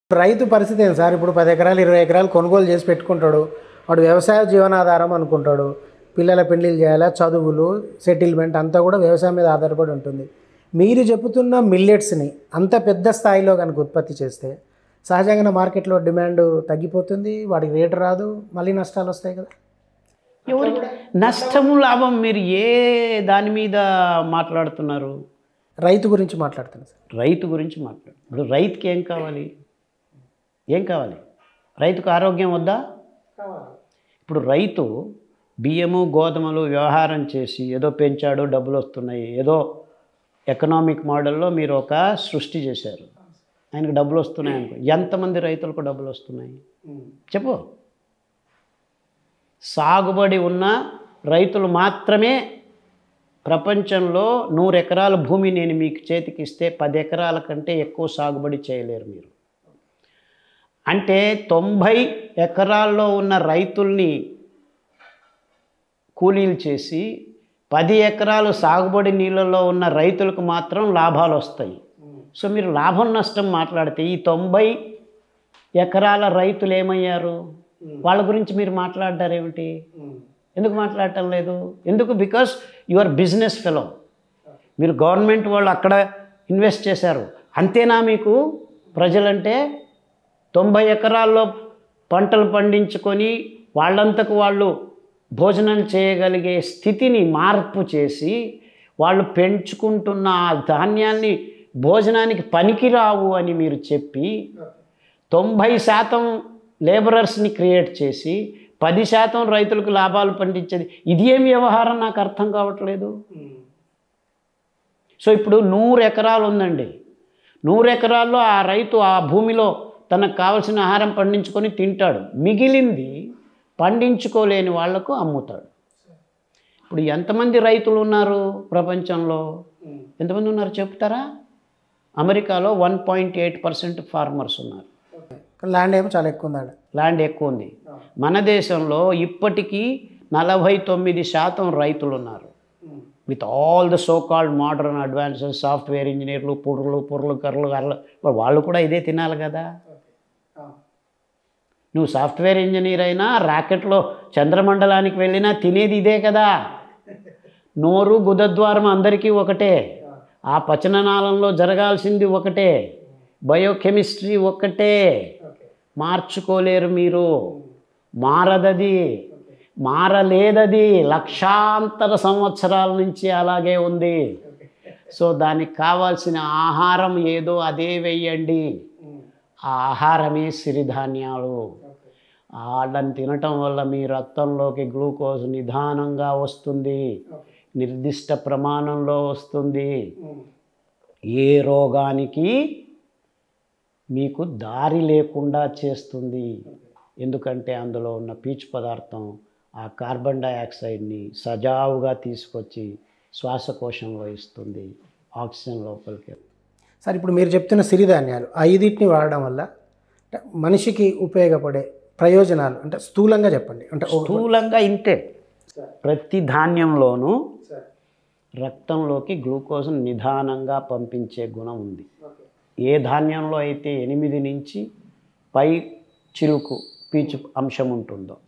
రైతు పరిస్థితి ఏంటి సార్ ఇప్పుడు పది ఎకరాలు ఇరవై ఎకరాలు కొనుగోలు చేసి పెట్టుకుంటాడు వాడు వ్యవసాయ జీవనాధారం అనుకుంటాడు పిల్లల పెళ్లిళ్ళు చేయాలి చదువులు సెటిల్మెంట్ అంతా కూడా వ్యవసాయం మీద ఆధారపడి ఉంటుంది మీరు చెబుతున్న మిల్లెట్స్ని అంత పెద్ద స్థాయిలో కనుక ఉత్పత్తి చేస్తే సహజంగా మార్కెట్లో డిమాండ్ తగ్గిపోతుంది వాడికి రేటు రాదు మళ్ళీ నష్టాలు వస్తాయి కదా ఎవరికి నష్టము లాభం మీరు ఏ దాని మీద మాట్లాడుతున్నారు రైతు గురించి మాట్లాడుతున్నాను సార్ రైతు గురించి మాట్లాడు ఇప్పుడు రైతుకి ఏం కావాలి ఏం కావాలి రైతుకు ఆరోగ్యం వద్దా ఇప్పుడు రైతు బియ్యము గోధుమలు వ్యవహారం చేసి ఏదో పెంచాడు డబ్బులు వస్తున్నాయి ఏదో ఎకనామిక్ మోడల్లో మీరు ఒక సృష్టి చేశారు ఆయనకు డబ్బులు వస్తున్నాయి అనుకో ఎంతమంది రైతులకు డబ్బులు వస్తున్నాయి చెప్పు సాగుబడి ఉన్న రైతులు మాత్రమే ప్రపంచంలో నూరు ఎకరాల భూమి నేను మీకు చేతికి ఇస్తే పది ఎకరాల కంటే ఎక్కువ సాగుబడి చేయలేరు మీరు అంటే తొంభై ఎకరాల్లో ఉన్న రైతుల్ని కూలీలు చేసి పది ఎకరాలు సాగుబడి నీళ్ళలో ఉన్న రైతులకు మాత్రం లాభాలు వస్తాయి సో మీరు లాభం నష్టం మాట్లాడితే ఈ తొంభై ఎకరాల రైతులు ఏమయ్యారు వాళ్ళ గురించి మీరు మాట్లాడారేమిటి ఎందుకు మాట్లాడటం లేదు ఎందుకు బికాస్ యువర్ బిజినెస్ ఫెలో మీరు గవర్నమెంట్ వాళ్ళు అక్కడ ఇన్వెస్ట్ చేశారు అంతేనా మీకు ప్రజలంటే తొంభై ఎకరాల్లో పంటలు పండించుకొని వాళ్ళంతకు వాళ్ళు భోజనం చేయగలిగే స్థితిని మార్పు చేసి వాళ్ళు పెంచుకుంటున్న ఆ ధాన్యాన్ని భోజనానికి పనికిరావు అని మీరు చెప్పి తొంభై శాతం లేబరర్స్ని క్రియేట్ చేసి పది శాతం రైతులకు లాభాలు పండించేది ఇది ఏం వ్యవహారం నాకు అర్థం కావట్లేదు సో ఇప్పుడు నూరు ఎకరాలు ఉందండి నూరు ఎకరాల్లో ఆ రైతు ఆ భూమిలో తనకు కావలసిన ఆహారం పండించుకొని తింటాడు మిగిలింది పండించుకోలేని వాళ్లకు అమ్ముతాడు ఇప్పుడు ఎంతమంది రైతులు ఉన్నారు ప్రపంచంలో ఎంతమంది ఉన్నారు చెప్తారా అమెరికాలో one point eight percent farmers ఉన్నారు ల్యాండ్ ఏమో చాలా ఎక్కువ ఉందాడ ల్యాండ్ ఎక్కువ ఉంది మన దేశంలో ఇప్పటికీ నలభై తొమ్మిది శాతం రైతులు ఉన్నారు with all the so called modern advances software ఇంజనీర్లు పుర్రులు పుర్రులు కర్రలు కర్రలు వాళ్ళు కూడా ఇదే తినాలి కదా నువ్వు సాఫ్ట్వేర్ ఇంజనీర్ అయినా రాకెట్లో చంద్రమండలానికి వెళ్ళినా తినేది ఇదే కదా నోరు గుదద్వారం అందరికీ ఒకటే ఆ పచననాళంలో జరగాల్సింది ఒకటే బయోకెమిస్ట్రీ ఒక్కటే మార్చుకోలేరు మీరు మారదది మారలేదది లక్షాంతర సంవత్సరాల నుంచి అలాగే ఉంది సో దానికి కావాల్సిన ఆహారం ఏదో అదే వెయ్యండి ఆ ఆహారమే సిరిధాన్యాలు వాళ్ళని తినటం వల్ల మీ రక్తంలోకి గ్లూకోజ్ నిదానంగా వస్తుంది నిర్దిష్ట ప్రమాణంలో వస్తుంది ఏ రోగానికి మీకు దారి లేకుండా చేస్తుంది ఎందుకంటే అందులో ఉన్న పీచు పదార్థం ఆ కార్బన్ డయాక్సైడ్ని సజావుగా తీసుకొచ్చి శ్వాసకోశంలో ఇస్తుంది ఆక్సిజన్ లోపలికి సార్ ఇప్పుడు మీరు చెప్తున్న సిరిధాన్యాలు ఐదింటిని వాడడం వల్ల అంటే మనిషికి ఉపయోగపడే ప్రయోజనాలు అంటే స్థూలంగా చెప్పండి అంటే ఓ- స్థూలంగా ఇంతే ప్రతి ధాన్యంలోనూ రక్తంలోకి గ్లూకోజ్ నిదానంగా పంపించే గుణం ఉంది ఏ ధాన్యంలో అయితే ఎనిమిది నుంచి పై చిలుకు పీచు అంశం ఉంటుందో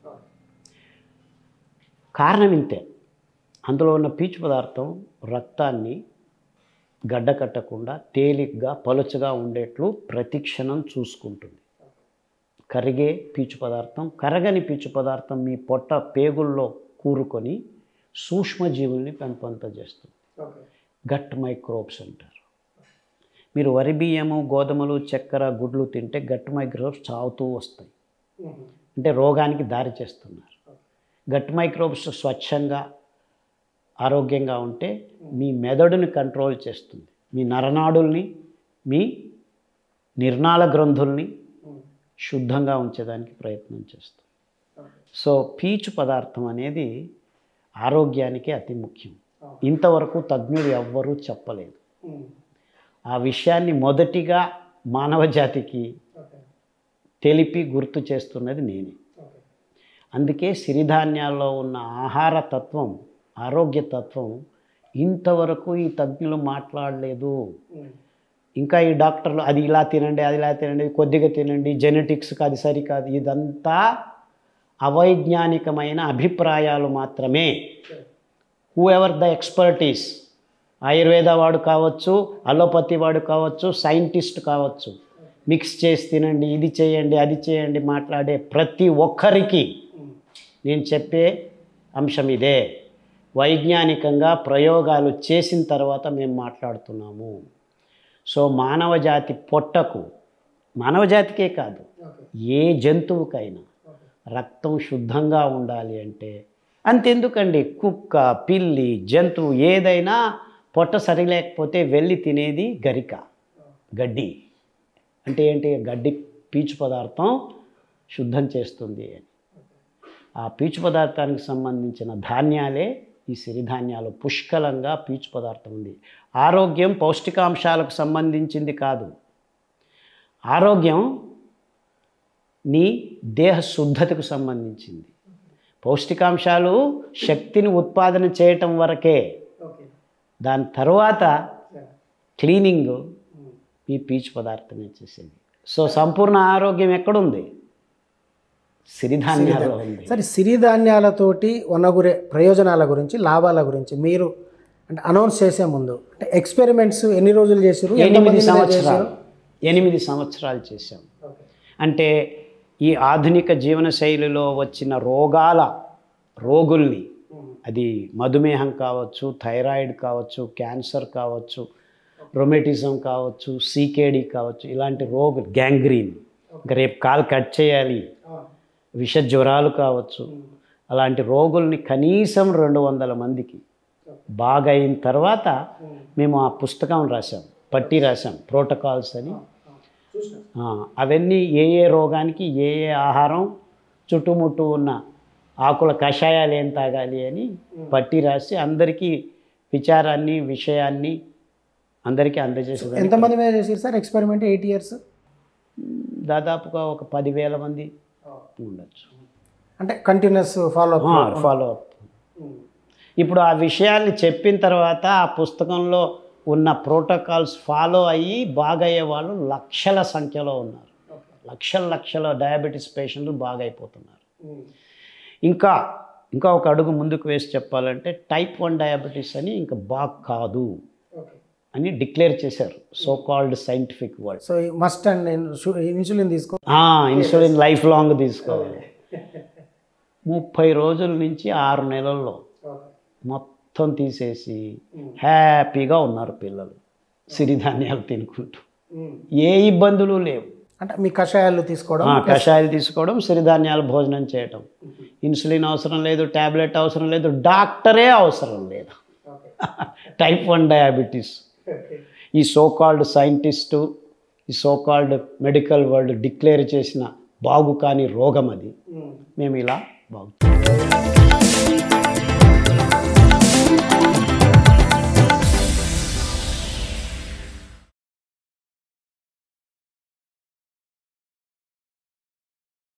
కారణం ఇంతే అందులో ఉన్న పీచు పదార్థం రక్తాన్ని గడ్డకట్టకుండా తేలిగ్గా పలుచగా ఉండేట్లు ప్రతిక్షణం చూసుకుంటుంది కరిగే పీచు పదార్థం కరగని పీచు పదార్థం మీ పొట్ట పేగుల్లో కూరుకొని సూక్ష్మజీవుల్ని పెంపొందజేస్తుంది గట్ మైక్రోబ్స్ అంటారు మీరు వరి బియ్యము గోధుమలు చక్కెర గుడ్లు తింటే గట్ మైక్రోబ్స్ చావుతూ వస్తాయి అంటే రోగానికి దారి చేస్తున్నారు గట్ మైక్రోబ్స్ స్వచ్ఛంగా ఆరోగ్యంగా ఉంటే మీ మెదడుని కంట్రోల్ చేస్తుంది మీ నరనాడుల్ని మీ నిర్నాళ గ్రంథుల్ని శుద్ధంగా ఉంచేదానికి ప్రయత్నం చేస్తుంది సో పీచు పదార్థం అనేది ఆరోగ్యానికి అతి ముఖ్యం ఇంతవరకు తజ్ఞులు ఎవ్వరూ చెప్పలేదు ఆ విషయాన్ని మొదటిగా మానవ జాతికి తెలిపి గుర్తు చేస్తున్నది నేనే అందుకే సిరిధాన్యాల్లో ఉన్న ఆహార తత్వం ఆరోగ్య తత్వం ఇంతవరకు ఈ తజ్ఞులు మాట్లాడలేదు ఇంకా ఈ డాక్టర్లు అది ఇలా తినండి అది ఇలా తినండి కొద్దిగా తినండి జెనెటిక్స్కి అది సరికాదు ఇదంతా అవైజ్ఞానికమైన అభిప్రాయాలు మాత్రమే whoever the expertise Ayurveda వాడు కావచ్చు అలోపతి వాడు కావచ్చు సైంటిస్ట్ కావచ్చు మిక్స్ చేసి తినండి ఇది చేయండి అది చేయండి మాట్లాడే ప్రతి ఒక్కరికి నేను చెప్పే అంశం ఇదే వైజ్ఞానికంగా ప్రయోగాలు చేసిన తర్వాత మేము మాట్లాడుతున్నాము సో మానవ జాతి పొట్టకు మానవ జాతికే కాదు ఏ జంతువుకైనా రక్తం శుద్ధంగా ఉండాలి అంటే అంతెందుకండి కుక్క పిల్లి జంతువు ఏదైనా పొట్ట సరిలేకపోతే వెళ్ళి తినేది గరిక గడ్డి అంటే ఏంటి గడ్డి పీచు పదార్థం శుద్ధం చేస్తుంది అని ఆ పీచు పదార్థానికి సంబంధించిన ధాన్యాలే ఈ సిరిధాన్యాలు పుష్కలంగా పీచు పదార్థం ఉంది ఆరోగ్యం పౌష్టికాంశాలకు సంబంధించింది కాదు ఆరోగ్యం నీ దేహ శుద్ధతకు సంబంధించింది పౌష్టికాంశాలు శక్తిని ఉత్పాదన చేయటం వరకే దాని తర్వాత క్లీనింగ్ ఈ పీచు పదార్థమే చేసేది సో సంపూర్ణ ఆరోగ్యం ఎక్కడుంది సిరిధాన్యాల్లో ఉంది సరే సిరిధాన్యాలతోటి వనగురే ప్రయోజనాల గురించి లాభాల గురించి మీరు అంటే అనౌన్స్ చేసే ముందు అంటే ఎక్స్పెరిమెంట్స్ ఎన్ని రోజులు చేసారు ఎనిమిది సంవత్సరాలు ఎనిమిది సంవత్సరాలు చేశాం అంటే ఈ ఆధునిక జీవన శైలిలో వచ్చిన రోగాల రోగుల్ని అది మధుమేహం కావచ్చు థైరాయిడ్ కావచ్చు క్యాన్సర్ కావచ్చు రొమెటిజం కావచ్చు సీకేడి కావచ్చు ఇలాంటి రోగులు గ్యాంగ్రీన్ ఇంకా రేపు కాలు కట్ చేయాలి విష జ్వరాలు కావచ్చు అలాంటి రోగుల్ని కనీసం రెండు వందల మందికి బాగా అయిన తర్వాత మేము ఆ పుస్తకం రాసాం పట్టి రాసాం ప్రోటోకాల్స్ అని ఆ, అవన్నీ ఏ ఏ రోగానికి ఏ ఏ ఆహారం చుట్టుముట్టు ఉన్న ఆకుల కషాయాలు ఏం తాగాలి అని పట్టి రాసి అందరికీ విచారాన్ని విషయాన్ని అందరికీ అందజేసేదాన్ని ఎంతమంది మీద చేసారు సార్ ఎక్స్పెరిమెంట్ ఎయిట్ ఇయర్స్ దాదాపుగా ఒక పదివేల మంది ఉండొచ్చు అంటే continuous follow up follow up ఇప్పుడు ఆ విషయాల్ని చెప్పిన తర్వాత ఆ పుస్తకంలో ఉన్న ప్రోటోకాల్స్ ఫాలో అయ్యి బాగయ్యే వాళ్ళు లక్షల సంఖ్యలో ఉన్నారు లక్షల లక్షల డయాబెటీస్ పేషెంట్లు బాగైపోతున్నారు ఇంకా ఇంకా ఒక అడుగు ముందుకు వేసి చెప్పాలంటే టైప్ వన్ డయాబెటీస్ అని ఇంకా బాగా కాదు అని డిక్లేర్ చేశారు so called scientific word so must and insulin తీసుకో ఇన్సులిన్ లైఫ్ లాంగ్ తీసుకోవాలి ముప్పై రోజుల నుంచి ఆరు నెలల్లో మొత్తం తీసేసి హ్యాపీగా ఉన్నారు పిల్లలు సిరిధాన్యాలు తినుకుంటూ ఏ ఇబ్బందులు లేవు అంటే మీ కషాయాలు తీసుకోవడం ఆ, కషాయాలు తీసుకోవడం సిరిధాన్యాలు భోజనం చేయటం ఇన్సులిన్ అవసరం లేదు ట్యాబ్లెట్ అవసరం లేదు డాక్టరే అవసరం లేదు టైప్ వన్ డయాబెటీస్ ఈ సోకాల్డ్ సైంటిస్టు ఈ సోకాల్డ్ మెడికల్ వరల్డ్ డిక్లేర్ చేసిన బాగు కాని రోగం అది మేము ఇలా బాగు